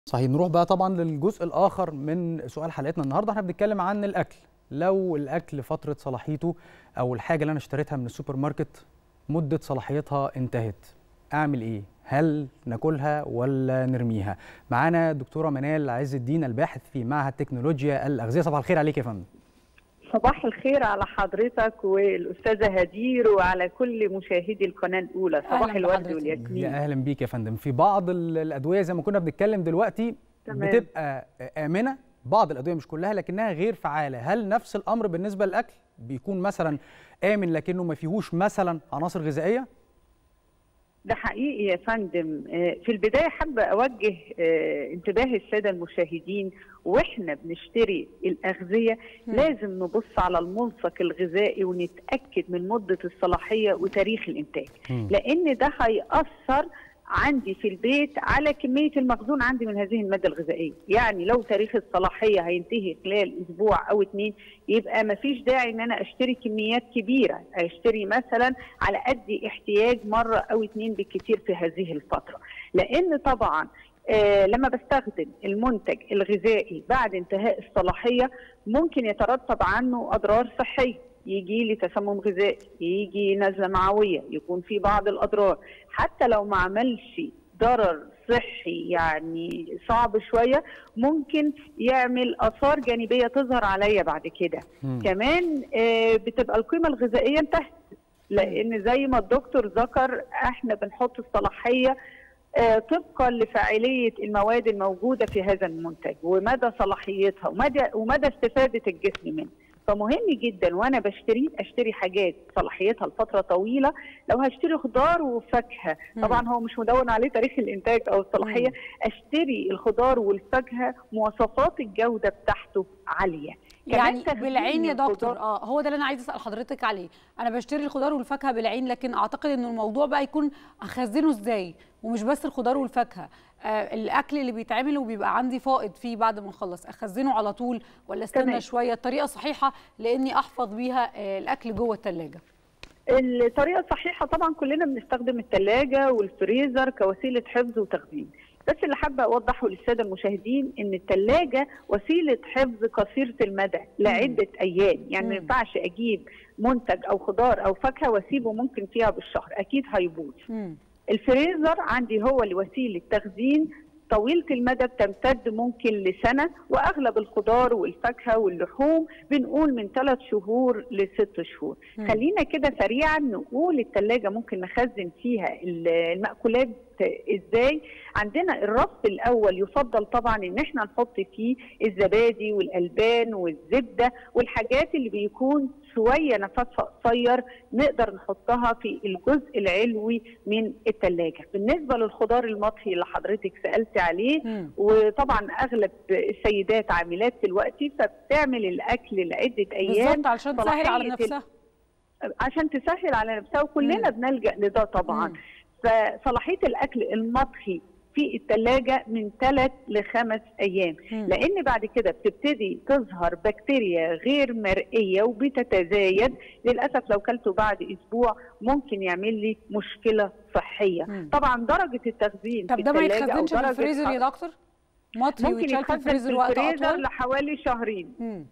صحيح نروح بقى طبعا للجزء الاخر من سؤال حلقتنا النهارده احنا بنتكلم عن الاكل لو الاكل فتره صلاحيته او الحاجه اللي انا اشتريتها من السوبر ماركت مده صلاحيتها انتهت اعمل ايه هل ناكلها ولا نرميها معانا دكتوره منال عز الدين الباحث في معهد تكنولوجيا الاغذيه صباح الخير عليك يا فندم صباح الخير على حضرتك والاستاذه هدير وعلى كل مشاهدي القناه الاولى صباح الورد والياسمين يا اهلا بيك يا فندم في بعض الادويه زي ما كنا بنتكلم دلوقتي تمام. بتبقى امنه بعض الادويه مش كلها لكنها غير فعاله هل نفس الامر بالنسبه للاكل بيكون مثلا امن لكنه ما فيهوش مثلا عناصر غذائيه ده حقيقي يا فندم في البدايه حابه اوجه انتباه الساده المشاهدين واحنا بنشتري الاغذيه م. لازم نبص على الملصق الغذائي ونتاكد من مده الصلاحيه وتاريخ الانتاج م. لان ده هياثر عندي في البيت على كميه المخزون عندي من هذه الماده الغذائيه، يعني لو تاريخ الصلاحيه هينتهي خلال اسبوع او اثنين يبقى ما فيش داعي ان انا اشتري كميات كبيره، اشتري مثلا على قد احتياج مره او اثنين بالكثير في هذه الفتره، لان طبعا آه لما بستخدم المنتج الغذائي بعد انتهاء الصلاحيه ممكن يترتب عنه اضرار صحيه يجي لي تسمم غذائي يجي نزله معويه يكون في بعض الاضرار حتى لو ما عملش ضرر صحي يعني صعب شويه ممكن يعمل اثار جانبيه تظهر عليا بعد كده كمان آه بتبقى القيمه الغذائيه انتهت لان زي ما الدكتور ذكر احنا بنحط الصلاحيه آه طبقا لفاعليه المواد الموجوده في هذا المنتج ومدى صلاحيتها ومدى ومدى استفاده الجسم منه فمهم جدا وانا بشتري اشتري حاجات صلاحيتها لفتره طويله لو هشتري خضار وفاكهه طبعا هو مش مدون عليه تاريخ الانتاج او الصلاحيه اشتري الخضار والفاكهه مواصفات الجوده بتاعته عاليه يعني بالعين يا دكتور اه هو ده اللي انا عايزه اسال حضرتك عليه انا بشتري الخضار والفاكهه بالعين لكن اعتقد ان الموضوع بقى يكون اخزنه ازاي ومش بس الخضار والفاكهه آه الاكل اللي بيتعمل وبيبقى عندي فائض فيه بعد ما اخلص اخزنه على طول ولا استنى تمام. شويه الطريقه صحيحه لاني احفظ بيها آه الاكل جوه الثلاجه الطريقه الصحيحه طبعا كلنا بنستخدم الثلاجه والفريزر كوسيله حفظ وتخزين بس اللي حابه اوضحه للساده المشاهدين ان الثلاجه وسيله حفظ قصيره المدى لعده ايام يعني ما ينفعش اجيب منتج او خضار او فاكهه واسيبه ممكن فيها بالشهر اكيد هيبوظ الفريزر عندي هو لوسيله تخزين طويله المدى بتمتد ممكن لسنه واغلب الخضار والفاكهه واللحوم بنقول من ثلاث شهور لست شهور م. خلينا كده سريعا نقول الثلاجه ممكن نخزن فيها المأكولات ازاي عندنا الرف الاول يفضل طبعا ان احنا نحط فيه الزبادي والالبان والزبده والحاجات اللي بيكون شويه نفسها قصير نقدر نحطها في الجزء العلوي من الثلاجه بالنسبه للخضار المطهي اللي حضرتك سالت عليه م. وطبعا اغلب السيدات عاملات دلوقتي فبتعمل الاكل لعده ايام بالظبط علشان تسهل على نفسها عشان تسهل على نفسها وكلنا م. بنلجا لده طبعا م. فصلاحيه الاكل المطهي في الثلاجة من ثلاث لخمس أيام م. لأن بعد كده بتبتدي تظهر بكتيريا غير مرئية وبتتزايد للأسف لو كلته بعد أسبوع ممكن يعمل لي مشكلة صحية م. طبعا درجة التخزين طب ده ما يتخزنش في الفريزر يا دكتور؟ مطهي ممكن يتخزن في الفريزر, وقت في الفريزر لحوالي شهرين م.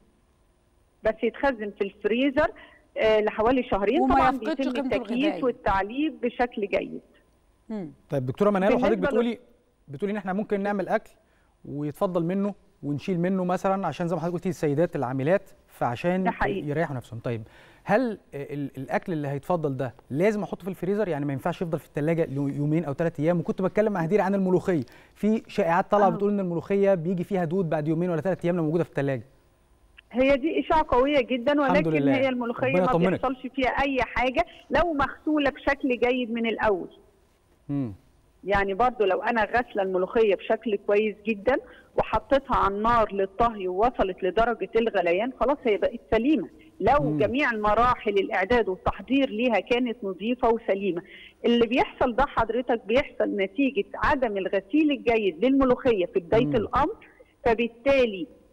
بس يتخزن في الفريزر آه لحوالي شهرين طبعا بيتم التكييف والتعليب بشكل جيد مم. طيب دكتوره منال وحضرتك بتقولي بتقولي ان احنا ممكن نعمل اكل ويتفضل منه ونشيل منه مثلا عشان زي ما حضرتك قلتي السيدات العاملات فعشان يريحوا نفسهم طيب هل الاكل اللي هيتفضل ده لازم احطه في الفريزر يعني ما ينفعش يفضل في الثلاجه يومين او ثلاث ايام وكنت بتكلم مع هدير عن الملوخيه في شائعات طالعه بتقول ان الملوخيه بيجي فيها دود بعد يومين ولا ثلاث ايام لما موجوده في الثلاجه هي دي اشاعه قويه جدا ولكن هي الملوخيه ما بيحصلش فيها اي حاجه لو مغسوله بشكل جيد من الاول مم. يعني برضو لو انا غاسله الملوخيه بشكل كويس جدا وحطيتها على النار للطهي ووصلت لدرجه الغليان خلاص هي بقت سليمه لو مم. جميع المراحل الاعداد والتحضير ليها كانت نظيفه وسليمه اللي بيحصل ده حضرتك بيحصل نتيجه عدم الغسيل الجيد للملوخيه في بدايه مم. الامر فبالتالي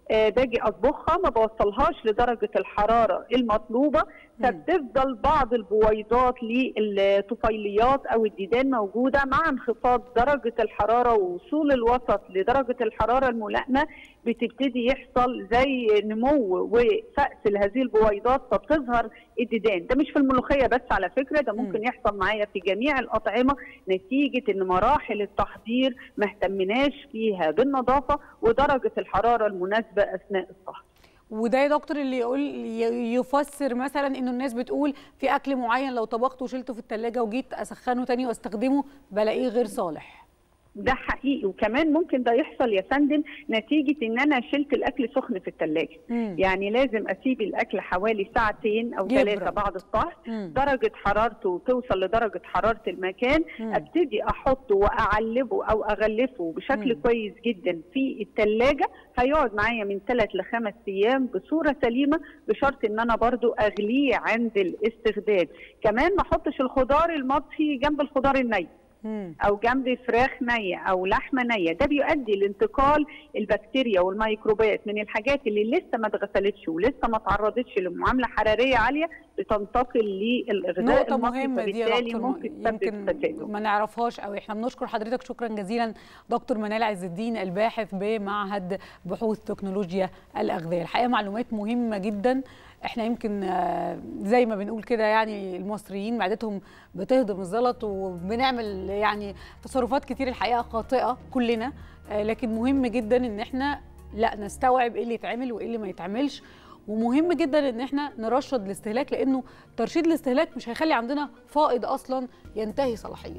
باجي اطبخها ما بوصلهاش لدرجه الحراره المطلوبه فبتفضل بعض البويضات للطفيليات او الديدان موجوده مع انخفاض درجه الحراره ووصول الوسط لدرجه الحراره الملائمه بتبتدي يحصل زي نمو وفأس لهذه البويضات فبتظهر الديدان ده مش في الملوخيه بس على فكره ده ممكن يحصل معايا في جميع الاطعمه نتيجه ان مراحل التحضير ما اهتمناش فيها بالنظافه ودرجه الحراره المناسبه اثناء الطهي وده يا دكتور اللي يقول يفسر مثلا انه الناس بتقول في اكل معين لو طبخته وشلته في الثلاجه وجيت اسخنه تاني واستخدمه بلاقيه غير صالح ده حقيقي وكمان ممكن ده يحصل يا فندم نتيجه ان انا شلت الاكل سخن في الثلاجه يعني لازم اسيب الاكل حوالي ساعتين او ثلاثه بعد الطهي درجه حرارته توصل لدرجه حراره المكان مم. ابتدي احطه واعلبه او اغلفه بشكل مم. كويس جدا في الثلاجه هيقعد معايا من ثلاث لخمس ايام بصوره سليمه بشرط ان انا برضو اغليه عند الاستخدام كمان ما احطش الخضار المطهي جنب الخضار الني او جنب فراخ نيه او لحمه نيه ده بيؤدي لانتقال البكتيريا والميكروبات من الحاجات اللي لسه ما اتغسلتش ولسه ما تعرضتش لمعامله حراريه عاليه بتنتقل للغذاء نقطة مهمة دي يا دكتور ممكن يمكن ما نعرفهاش قوي احنا بنشكر حضرتك شكرا جزيلا دكتور منال عز الدين الباحث بمعهد بحوث تكنولوجيا الاغذيه الحقيقه معلومات مهمه جدا احنا يمكن زي ما بنقول كده يعني المصريين معدتهم بتهضم الزلط وبنعمل يعني تصرفات كتير الحقيقه خاطئه كلنا لكن مهم جدا ان احنا لا نستوعب ايه اللي يتعمل وايه اللي ما يتعملش ومهم جدا ان احنا نرشد الاستهلاك لانه ترشيد الاستهلاك مش هيخلي عندنا فائض اصلا ينتهي صلاحيته